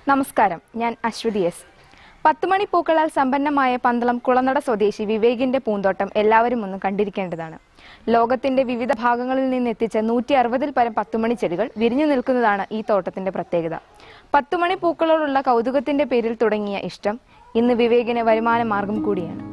നമസ്കാരം ഞാൻ അശ്വതി എസ് പത്തുമണി പൂക്കളാൽ സമ്പന്നമായ പന്തളം കുളനട സ്വദേശി വിവേകിന്റെ പൂന്തോട്ടം എല്ലാവരും ഒന്ന് കണ്ടിരിക്കേണ്ടതാണ് ലോകത്തിന്റെ വിവിധ ഭാഗങ്ങളിൽ നിന്ന് എത്തിച്ച നൂറ്റി അറുപതിൽ പരം പത്തുമണി ചെടികൾ വിരിഞ്ഞു നിൽക്കുന്നതാണ് ഈ തോട്ടത്തിന്റെ പ്രത്യേകത പത്തുമണി പൂക്കളോടുള്ള കൗതുകത്തിന്റെ പേരിൽ തുടങ്ങിയ ഇഷ്ടം ഇന്ന് വിവേകിന് വരുമാന മാർഗം കൂടിയാണ്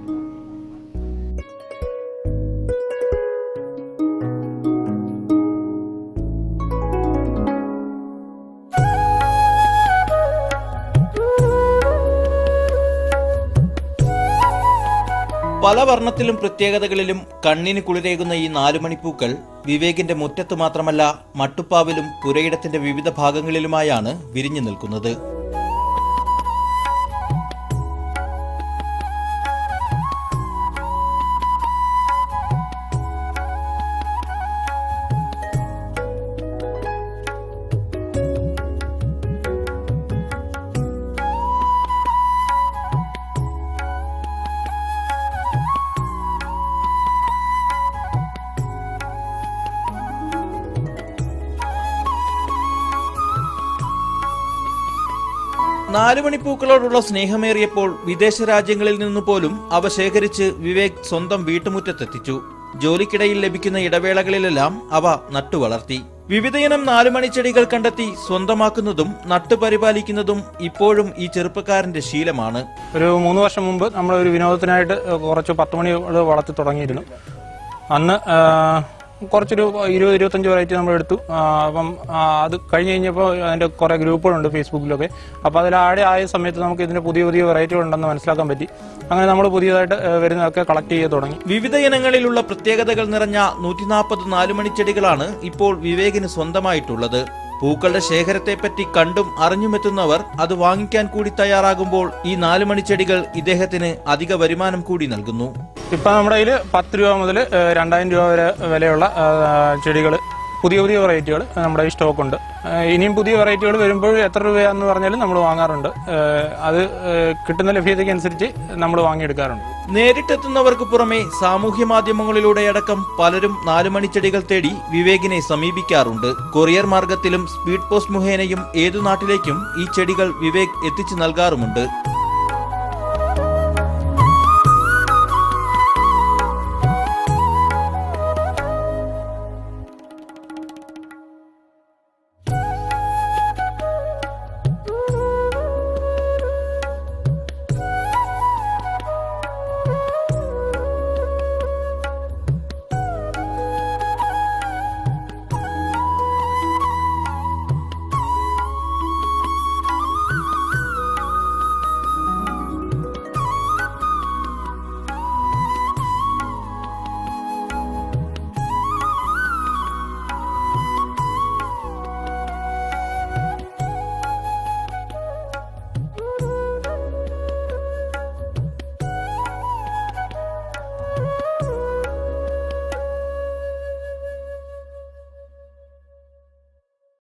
പല വർണ്ണത്തിലും പ്രത്യേകതകളിലും കണ്ണിന് കുളിരേകുന്ന ഈ നാലുമണിപ്പൂക്കൾ വിവേകിന്റെ മുറ്റത്ത് മാത്രമല്ല മട്ടുപ്പാവിലും പുരയിടത്തിന്റെ വിവിധ ഭാഗങ്ങളിലുമായാണ് വിരിഞ്ഞു നിൽക്കുന്നത് നാലുമണിപ്പൂക്കളോടുള്ള സ്നേഹമേറിയപ്പോൾ വിദേശ രാജ്യങ്ങളിൽ നിന്നു പോലും അവ ശേഖരിച്ച് വിവേക് സ്വന്തം വീട്ടുമുറ്റത്തെത്തിച്ചു ജോലിക്കിടയിൽ ലഭിക്കുന്ന ഇടവേളകളിലെല്ലാം അവ നട്ടുവളർത്തി വിവിധയിനം നാലുമണിച്ചെടികൾ കണ്ടെത്തി സ്വന്തമാക്കുന്നതും നട്ടുപരിപാലിക്കുന്നതും ഇപ്പോഴും ഈ ചെറുപ്പക്കാരന്റെ ശീലമാണ് ഒരു മൂന്ന് വർഷം മുമ്പ് നമ്മൾ ഒരു വിനോദത്തിനായിട്ട് കുറച്ച് പത്ത് മണി വളർത്തി തുടങ്ങിയിരുന്നു അന്ന് ആ, കുറച്ചൊരു ഇരുപത് ഇരുപത്തഞ്ച് വെറൈറ്റി നമ്മൾ എടുത്തു ആ, അപ്പം ആ, അത് കഴിഞ്ഞ് കഴിഞ്ഞപ്പോൾ അതിന്റെ കുറെ ഗ്രൂപ്പുകളുണ്ട് ഫേസ്ബുക്കിലൊക്കെ അപ്പോൾ അതിൽ ആടെ ആയ സമയത്ത് നമുക്ക് ഇതിന്റെ പുതിയ പുതിയ വെറൈറ്റികൾ ഉണ്ടെന്ന് മനസ്സിലാക്കാൻ പറ്റി അങ്ങനെ നമ്മൾ പുതിയതായിട്ട് ആ, വരുന്നതൊക്കെ കളക്ട് ചെയ്ത് തുടങ്ങി വിവിധ ഇനങ്ങളിലുള്ള പ്രത്യേകതകൾ നിറഞ്ഞ നൂറ്റി നാൽപ്പത് നാലുമണിച്ചെടികളാണ് ഇപ്പോൾ വിവേകിന് സ്വന്തമായിട്ടുള്ളത് പൂക്കളുടെ ശേഖരത്തെപ്പറ്റി കണ്ടും അറിഞ്ഞുമെത്തുന്നവർ അത് വാങ്ങിക്കാൻ കൂടി തയ്യാറാകുമ്പോൾ ഈ നാലുമണിച്ചെടികൾ ഇദ്ദേഹത്തിന് അധിക വരുമാനം കൂടി നൽകുന്നു ഇപ്പൊ നമ്മുടെ കയ്യിൽ പത്ത് രൂപ മുതൽ രണ്ടായിരം രൂപ വരെ വിലയുള്ള ചെടികൾ പുതിയ പുതിയ വെറൈറ്റികൾ നമ്മുടെ ഈ സ്റ്റോക്ക് ഉണ്ട് ആ, ഇനിയും പുതിയ വെറൈറ്റികൾ വരുമ്പോൾ എത്ര രൂപയാന്ന് പറഞ്ഞാലും നമ്മൾ വാങ്ങാറുണ്ട് ആ, അത് ആ, കിട്ടുന്ന ലഭ്യതയ്ക്ക് അനുസരിച്ച് നമ്മൾ വാങ്ങിയെടുക്കാറുണ്ട് നേരിട്ടെത്തുന്നവർക്ക് പുറമെ സാമൂഹ്യ മാധ്യമങ്ങളിലൂടെ അടക്കം പലരും നാലുമണിച്ചെടികൾ തേടി വിവേകിനെ സമീപിക്കാറുണ്ട് കൊറിയർ മാർഗത്തിലും സ്പീഡ് പോസ്റ്റ് മുഖേനയും ഏതു നാട്ടിലേക്കും ഈ ചെടികൾ വിവേക് എത്തിച്ചു നൽകാറുമുണ്ട്